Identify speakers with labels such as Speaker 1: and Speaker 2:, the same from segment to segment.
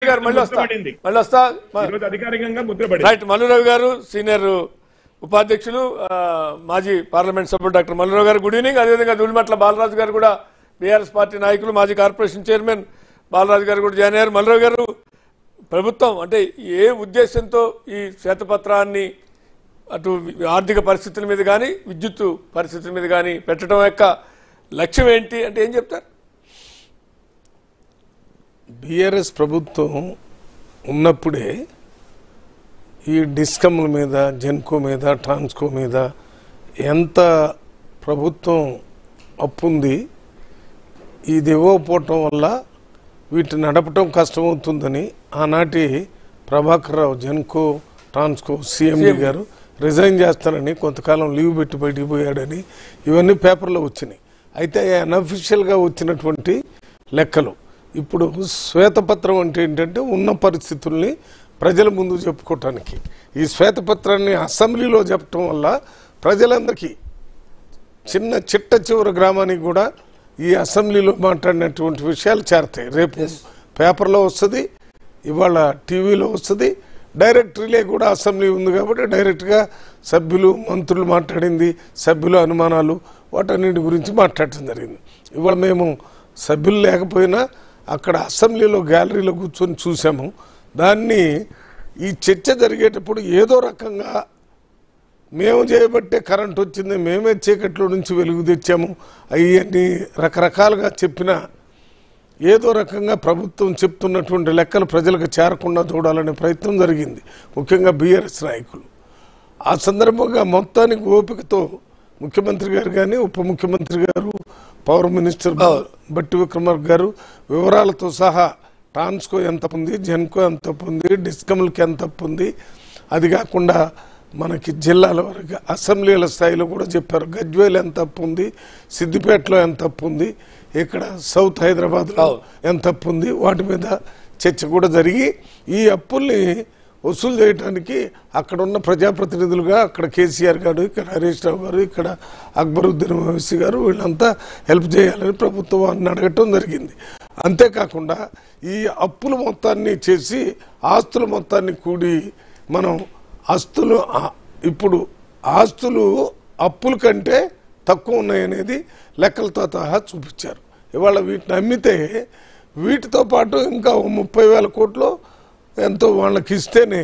Speaker 1: గారు మళ్ళీ వస్తా
Speaker 2: ముద్రపడింది.
Speaker 1: మళ్ళీ వస్తా మ-
Speaker 2: ఈరోజు అధికారికంగా ముద్రపడింది
Speaker 1: రైట్ మల్లురావు గారు సీనియర్ ఉపాధ్యక్షులు ఆ, మాజీ పార్లమెంట్ సభ్యులు డాక్టర్ మల్లురావు గారు గుడ్ ఈవినింగ్ అదేవిధంగా దులిమట్ల బాలరాజు గారు కూడా బీఆర్ఎస్ పార్టీ నాయకులు మాజీ కార్పొరేషన్ చైర్మన్ బాలరాజు గారు కూడా జాయిన్ అయ్యారు మల్లురావు గారు ప్రభుత్వం అంటే ఏ ఉద్దేశంతో ఈ శ్వేతపత్రాన్ని అటు ఆర్థిక పరిస్థితుల మీద కానీ విద్యుత్ పరిస్థితుల మీద కానీ పెట్టడం యొక్క లక్ష్యం ఏంటి అంటే ఏం చెప్తారు
Speaker 3: బీఆర్ఎస్ ప్రభుత్వం ఉన్నప్పుడే ఈ డిస్కమ్ల మీద జెన్కో మీద ట్రాన్స్కో మీద ఎంత ప్రభుత్వం అప్పుంది ఇది ఇవ్వకపోవటం వల్ల వీటిని నడపటం కష్టమవుతుందని ఆనాటి ప్రభాకర్ రావు జెన్కో ట్రాన్స్కో సీఎండి గారు రిజైన్ చేస్తానని కొంతకాలం లీవ్ పెట్టి బయటికి పోయాడని ఇవన్నీ పేపర్లో వచ్చినాయి అయితే అన్అఫిషియల్గా వచ్చినటువంటి లెక్కలు ఇప్పుడు శ్వేతపత్రం అంటే ఏంటంటే ఉన్న పరిస్థితుల్ని ప్రజల ముందు చెప్పుకోవటానికి ఈ శ్వేతపత్రాన్ని అసెంబ్లీలో చెప్పటం వల్ల ప్రజలందరికీ చిన్న చిట్ట చివరి గ్రామానికి కూడా ఈ అసెంబ్లీలో మాట్లాడినటువంటి విషయాలు చేరతాయి రేపు పేపర్లో వస్తుంది ఇవాళ టీవీలో వస్తుంది డైరెక్ట్ రిలే కూడా అసెంబ్లీ ఉంది కాబట్టి డైరెక్ట్గా సభ్యులు మంత్రులు మాట్లాడింది సభ్యుల అనుమానాలు వాటన్నిటి గురించి మాట్లాడటం జరిగింది ఇవాళ మేము సభ్యులు లేకపోయినా అక్కడ అసెంబ్లీలో గ్యాలరీలో కూర్చొని చూసాము దాన్ని ఈ చర్చ జరిగేటప్పుడు ఏదో రకంగా మేము చేయబట్టే కరెంట్ వచ్చింది మేమే చీకట్లో నుంచి వెలుగు తెచ్చాము అవన్నీ రకరకాలుగా చెప్పిన ఏదో రకంగా ప్రభుత్వం చెప్తున్నటువంటి లెక్కలు ప్రజలకు చేరకుండా చూడాలనే ప్రయత్నం జరిగింది ముఖ్యంగా బీఆర్ఎస్ నాయకులు ఆ సందర్భంగా మొత్తానికి ఓపికతో ముఖ్యమంత్రి గారు కానీ ఉప ముఖ్యమంత్రి గారు పవర్ మినిస్టర్ బట్టి విక్రమార్క గారు వివరాలతో సహా ట్రాన్స్కో ఎంత ఉంది జెన్కో ఎంత ఉంది డిస్కమ్లకి ఎంత ఉంది అది కాకుండా మనకి జిల్లాల వరకు అసెంబ్లీల స్థాయిలో కూడా చెప్పారు గజ్వేల్ ఎంత అప్పు ఉంది సిద్దిపేటలో ఎంత అప్పు ఉంది ఇక్కడ సౌత్ హైదరాబాద్లో ఎంత అప్పు ఉంది వాటి మీద చర్చ కూడా జరిగి ఈ అప్పుల్ని వసూలు చేయడానికి అక్కడ ఉన్న ప్రజాప్రతినిధులుగా అక్కడ కేసీఆర్ గారు ఇక్కడ హరీష్ రావు గారు ఇక్కడ అక్బరుద్దీన్ ఓవైసీ గారు వీళ్ళంతా హెల్ప్ చేయాలని ప్రభుత్వం వారిని అడగటం జరిగింది అంతేకాకుండా ఈ అప్పుల మొత్తాన్ని చేసి ఆస్తుల మొత్తాన్ని కూడి మనం ఆస్తులు ఆ- ఇప్పుడు ఆస్తులు అప్పుల కంటే తక్కువ ఉన్నాయనేది లెక్కలతో సహా చూపించారు ఇవాళ వీటిని అమ్మితే వీటితో పాటు ఇంకా ఓ ముప్పై వేల కోట్లు ఎంతో వాళ్ళకి ఇస్తేనే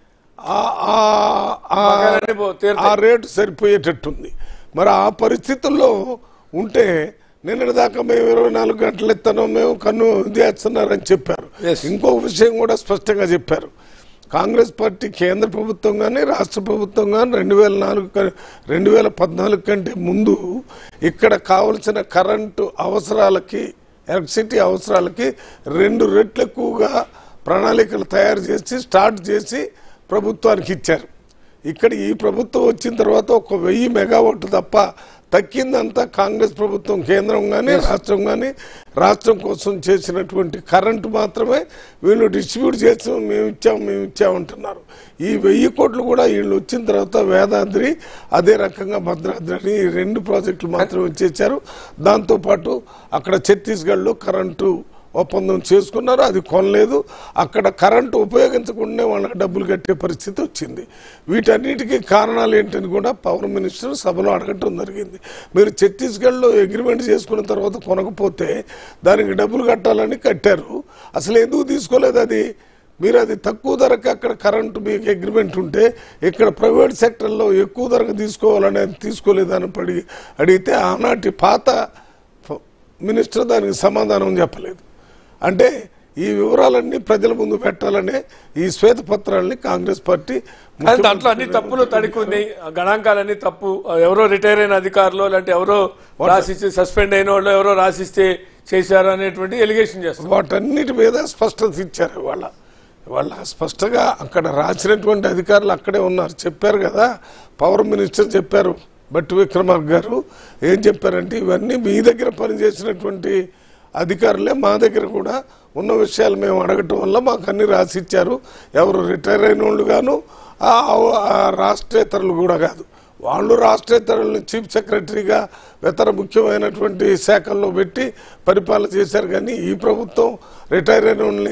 Speaker 3: ఆ- ఆ- ఆ-
Speaker 1: బకాయిలన్నీ పో- తీరుతాయి.
Speaker 3: ఆ రేటు సరిపోయేటట్టుంది మరి ఆ పరిస్థితుల్లో ఉంటే నిన్నటి దాకా మేము ఇరవై నాలుగు గంటలు ఇస్తాను మేము కన్ను చేస్తున్నారని చెప్పారు
Speaker 1: Yes.
Speaker 3: ఇంకొక విషయం కూడా స్పష్టంగా చెప్పారు కాంగ్రెస్ పార్టీ కేంద్ర ప్రభుత్వం కానీ రాష్ట్ర ప్రభుత్వం కానీ రెండు వేల నాలుగు క- రెండు వేల పద్నాలుగు కంటే ముందు ఇక్కడ కావలసిన కరెంటు అవసరాలకి ఎలక్ట్రిసిటీ అవసరాలకి రెండు రెట్లు ఎక్కువగా ప్రణాళికలు తయారు చేసి స్టార్ట్ చేసి ప్రభుత్వానికి ఇచ్చారు ఇక్కడ ఈ ప్రభుత్వం వచ్చిన తర్వాత ఒక వెయ్యి మెగావాట్ తప్ప తక్కిందంతా కాంగ్రెస్ ప్రభుత్వం కేంద్రం కానీ రాష్ట్రం కానీ రాష్ట్రం కోసం చేసినటువంటి కరెంటు మాత్రమే వీళ్ళు డిస్ట్రిబ్యూట్ చేసి మేము ఇచ్చాం మేము ఇచ్చామంటున్నారు ఈ వెయ్యి కోట్లు కూడా వీళ్ళు వచ్చిన తర్వాత వేదాద్రి అదే రకంగా భద్రాద్రి అని ఈ రెండు ప్రాజెక్టులు మాత్రమే ఇచ్చేశారు దాంతోపాటు అక్కడ ఛత్తీస్గఢ్లో కరెంటు ఒప్పందం చేసుకున్నారు అది కొనలేదు అక్కడ కరెంటు ఉపయోగించకుండా వాళ్ళకి డబ్బులు కట్టే పరిస్థితి వచ్చింది వీటన్నిటికీ కారణాలు ఏంటని కూడా పవర్ మినిస్టర్ సభలో అడగటం జరిగింది మీరు ఛత్తీస్గఢ్లో అగ్రిమెంట్ చేసుకున్న తర్వాత కొనకపోతే దానికి డబ్బులు కట్టాలని కట్టారు అసలు ఎందుకు తీసుకోలేదు అది మీరు అది తక్కువ ధరకు అక్కడ కరెంటు మీకు అగ్రిమెంట్ ఉంటే ఇక్కడ ప్రైవేట్ సెక్టర్లో ఎక్కువ ధరకు తీసుకోవాలని అది తీసుకోలేదని పడి అడిగితే ఆనాటి పాత ఫ- మినిస్టర్ దానికి సమాధానం చెప్పలేదు అంటే ఈ వివరాలన్నీ ప్రజల ముందు పెట్టాలనే ఈ శ్వేతపత్రాలని కాంగ్రెస్ పార్టీ
Speaker 1: కానీ దాంట్లో అన్ని తప్పులు తడికి గణాంకాలన్నీ తప్పు ఎవరో రిటైర్ అయిన అధికారులు లేదంటే ఎవరో రాసిస్తే సస్పెండ్ అయిన వాళ్ళు ఎవరో రాసిస్తే చేశారు అనేటువంటి ఎలిగేషన్ చేస్తారు
Speaker 3: వాటన్నిటి మీద స్పష్టత ఇచ్చారు ఇవాళ ఇవాళ స్పష్టంగా అక్కడ రాసినటువంటి అధికారులు అక్కడే ఉన్నారు చెప్పారు కదా పవర్ మినిస్టర్ చెప్పారు బట్టి విక్రమార్క గారు ఏం చెప్పారంటే ఇవన్నీ మీ దగ్గర పనిచేసినటువంటి అధికారులే మా దగ్గర కూడా ఉన్న విషయాలు మేము అడగటం వల్ల మాకు అన్ని రాసి ఇచ్చారు ఎవరు రిటైర్ అయిన వాళ్ళు గాను ఆ ఆ రాష్ట్రేతరులు కూడా కాదు వాళ్ళు రాష్ట్రేతరులను చీఫ్ సెక్రటరీగా ఇతర ముఖ్యమైనటువంటి శాఖల్లో పెట్టి పరిపాలన చేశారు కానీ ఈ ప్రభుత్వం రిటైర్ అయిన వాళ్ళని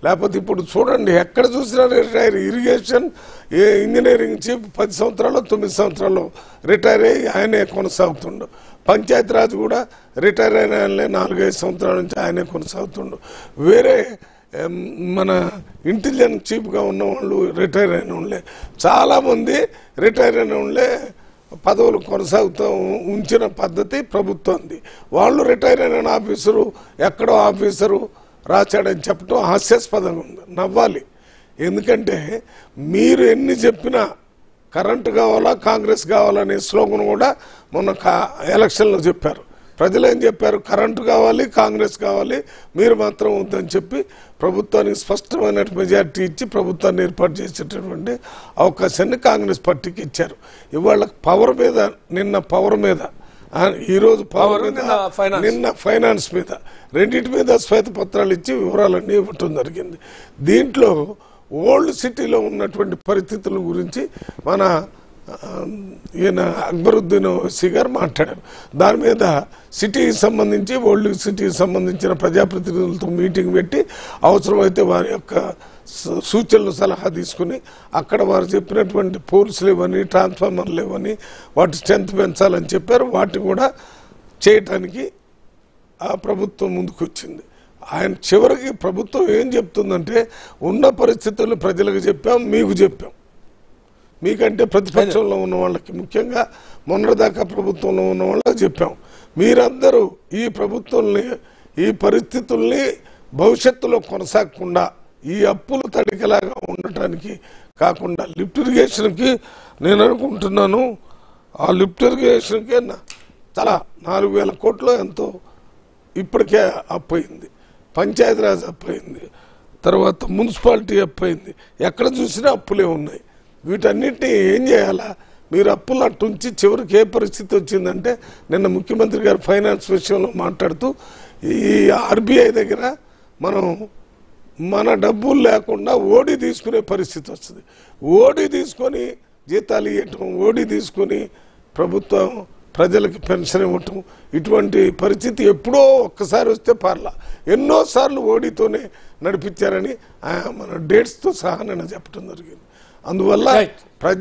Speaker 3: లేకపోతే ఇప్పుడు చూడండి ఎక్కడ చూసినా రిటైర్ ఇరిగేషన్ ఏ ఇంజనీరింగ్ చీఫ్ పది సంవత్సరాలు తొమ్మిది సంవత్సరాలు రిటైర్ అయ్యి ఆయనే కొనసాగుతుండు పంచాయతీరాజ్ కూడా రిటైర్ అయిన ఆయనలే నాలుగైదు సంవత్సరాల నుంచి ఆయనే కొనసాగుతుండు వేరే ఎం, మన ఇంటెలిజెన్స్ చీఫ్గా ఉన్న వాళ్ళు రిటైర్ అయిన వాళ్ళే చాలామంది రిటైర్ అయిన వాళ్ళే పదవులు కొనసాగుతూ ఉంచిన పద్ధతి ప్రభుత్వంది వాళ్ళు రిటైర్ అయిన ఆఫీసరు ఎక్కడో ఆఫీసరు రాశాడని చెప్పడం హాస్యాస్పదంగా ఉంది నవ్వాలి ఎందుకంటే మీరు ఎన్ని చెప్పినా కరెంటు కావాలా కాంగ్రెస్ కావాలనే స్లోగన్ కూడా మొన్న కా- ఎలక్షన్లో చెప్పారు ప్రజలు ఏం చెప్పారు కరెంటు కావాలి కాంగ్రెస్ కావాలి మీరు మాత్రం వద్దని చెప్పి ప్రభుత్వానికి స్పష్టమైన మెజార్టీ ఇచ్చి ప్రభుత్వాన్ని ఏర్పాటు చేసేటటువంటి అవకాశాన్ని కాంగ్రెస్ పార్టీకి ఇచ్చారు ఇవాళ పవర్ మీద నిన్న పవర్ మీద ఆ, ఈ రోజు పవర్
Speaker 1: Power,
Speaker 3: మీద
Speaker 1: నిన్న finance.
Speaker 3: నిన్న ఫైనాన్స్ మీద రెండింటి మీద శ్వేతపత్రాలు ఇచ్చి వివరాలన్నీ ఇవ్వటం జరిగింది దీంట్లో ఓల్డ్ సిటీలో ఉన్నటువంటి పరిస్థితుల గురించి మన ఆ, ఈయన అక్బరుద్దీన్ ఓవైసీ గారు మాట్లాడారు దాని మీద సిటీకి సంబంధించి ఓల్డ్ సిటీకి సంబంధించిన ప్రజాప్రతినిధులతో మీటింగ్ పెట్టి అవసరమైతే వారి యొక్క సూ- సూచనలు సలహా తీసుకుని అక్కడ వారు చెప్పినటువంటి పోల్స్ లేవని ట్రాన్స్ఫార్మర్లు లేవని వాటి స్ట్రెంత్ పెంచాలని చెప్పారు వాటిని కూడా చేయటానికి ఆ ప్రభుత్వం ముందుకు వచ్చింది ఆయన చివరికి ప్రభుత్వం ఏం చెప్తుందంటే ఉన్న పరిస్థితులు ప్రజలకు చెప్పాం మీకు చెప్పాం మీకంటే ప్రతిపక్షంలో ఉన్న వాళ్ళకి ముఖ్యంగా మొన్నటిదాకా ప్రభుత్వంలో ఉన్న వాళ్ళకి చెప్పాం మీరందరూ ఈ ప్రభుత్వాన్ని ఈ పరిస్థితుల్ని భవిష్యత్తులో కొనసాగకుండా ఈ అప్పులు తడికలాగా ఉండటానికి కాకుండా లిఫ్ట్ ఇరిగేషన్కి నేను అనుకుంటున్నాను ఆ లిఫ్ట్ ఇరిగేషన్కే నా- చాలా నాలుగు వేల కోట్లు ఎంతో ఇప్పటికే అప్పయింది పంచాయతీరాజ్ అప్పయింది తర్వాత మున్సిపాలిటీ అప్పయింది ఎక్కడ చూసినా అప్పులే ఉన్నాయి వీటన్నిటిని ఏం చేయాలా మీరు అప్పులు అట్టుంచి చివరికి ఏ పరిస్థితి వచ్చిందంటే నిన్న ముఖ్యమంత్రి గారు ఫైనాన్స్ విషయంలో మాట్లాడుతూ ఈ ఆర్బీఐ దగ్గర మనం మన డబ్బులు లేకుండా ఓడి తీసుకునే పరిస్థితి వస్తుంది ఓడి తీసుకొని జీతాలు ఇవ్వటం ఓడి తీసుకొని ప్రభుత్వం ప్రజలకి పెన్షన్ ఇవ్వటం ఇటువంటి పరిస్థితి ఎప్పుడో ఒక్కసారి వస్తే పర్లా ఎన్నోసార్లు ఓడితోనే నడిపించారని ఆ మన డేట్స్తో సహా నేను చెప్పడం జరిగింది అందువల్ల
Speaker 1: Right.
Speaker 3: ప్రజ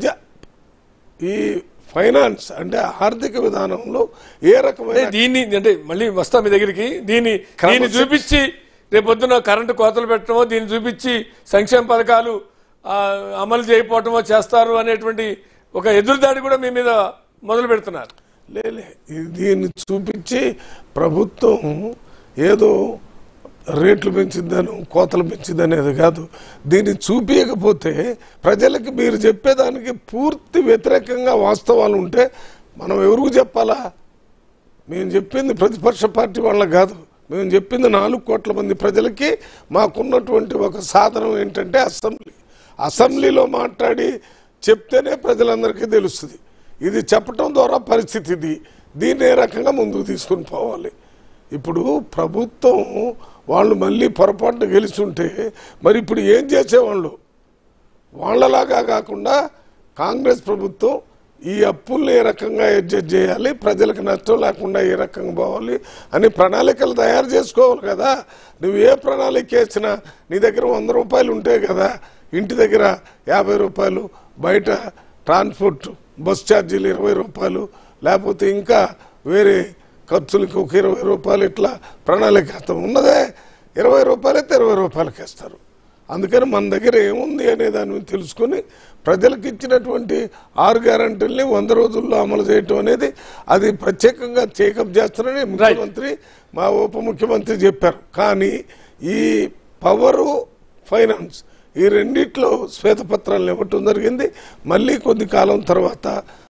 Speaker 3: ఈ ఫైనాన్స్ అంటే ఆర్థిక విధానంలో ఏ
Speaker 1: అంటే
Speaker 3: రకమైన
Speaker 1: దీన్ని అంటే మళ్ళీ వస్తా మీ దగ్గరికి దీన్ని దీన్ని చూపించి రేపొద్దున కరెంటు కోతలు పెట్టడమో దీన్ని చూపించి సంక్షేమ పథకాలు ఆ, అమలు చేయకపోవటమో చేస్తారు అనేటువంటి ఒక ఎదురుదాడి కూడా మీ మీద మొదలు పెడుతున్నారు
Speaker 3: లేలే ఇది దీన్ని చూపించి ప్రభుత్వం ఏదో రేట్లు పెంచిద్దాను కోతలు పెంచిద్దనేది కాదు దీన్ని చూపించకపోతే ప్రజలకి మీరు చెప్పేదానికి పూర్తి వ్యతిరేకంగా వాస్తవాలు ఉంటే మనం ఎవరికి చెప్పాలా మేము చెప్పింది ప్రతిపక్ష పార్టీ వాళ్ళకి కాదు మేము చెప్పింది నాలుగు కోట్ల మంది ప్రజలకి మాకున్నటువంటి ఒక సాధనం ఏంటంటే అసెంబ్లీ అసెంబ్లీలో మాట్లాడి చెప్తేనే ప్రజలందరికీ తెలుస్తుంది ఇది చెప్పటం ద్వారా పరిస్థితి ఇది దీన్ని ఏ రకంగా ముందుకు తీసుకుని పోవాలి ఇప్పుడు ప్రభుత్వం వాళ్ళు మళ్ళీ పొరపాటున గెలుచుంటే మరి ఇప్పుడు ఏం చేసేవాళ్ళు వాళ్ళలాగా కాకుండా కాంగ్రెస్ ప్రభుత్వం ఈ అప్పుల్ని ఏ రకంగా అడ్జస్ట్ చేయాలి ప్రజలకు నష్టం లేకుండా ఏ రకంగా పోవాలి అని ప్రణాళికలు తయారు చేసుకోవాలి కదా నువ్వు ఏ ప్రణాళిక వేసినా నీ దగ్గర వంద రూపాయలు ఉంటాయి కదా ఇంటి దగ్గర యాభై రూపాయలు బయట ట్రాన్స్పోర్ట్ బస్ ఛార్జీలు ఇరవై రూపాయలు లేకపోతే ఇంకా వేరే ఖర్చులకి ఒక ఇరవై రూపాయలు ఇట్లా ప్రణాళిక ఉన్నదే ఇరవై రూపాయలైతే ఇరవై రూపాయలకి ఇస్తారు అందుకని మన దగ్గర ఏముంది అనే దాని మీద తెలుసుకొని ప్రజలకు ఇచ్చినటువంటి ఆరు గ్యారంటీల్ని వంద రోజుల్లో అమలు చేయటం అనేది అది ప్రత్యేకంగా టేకప్ చేస్తారని ముఖ్యమంత్రి మా ఉప ముఖ్యమంత్రి చెప్పారు కానీ ఈ పవరు ఫైనాన్స్ ఈ రెండిట్లో శ్వేతపత్రాలను ఇవ్వటం జరిగింది మళ్ళీ కొద్ది కాలం తర్వాత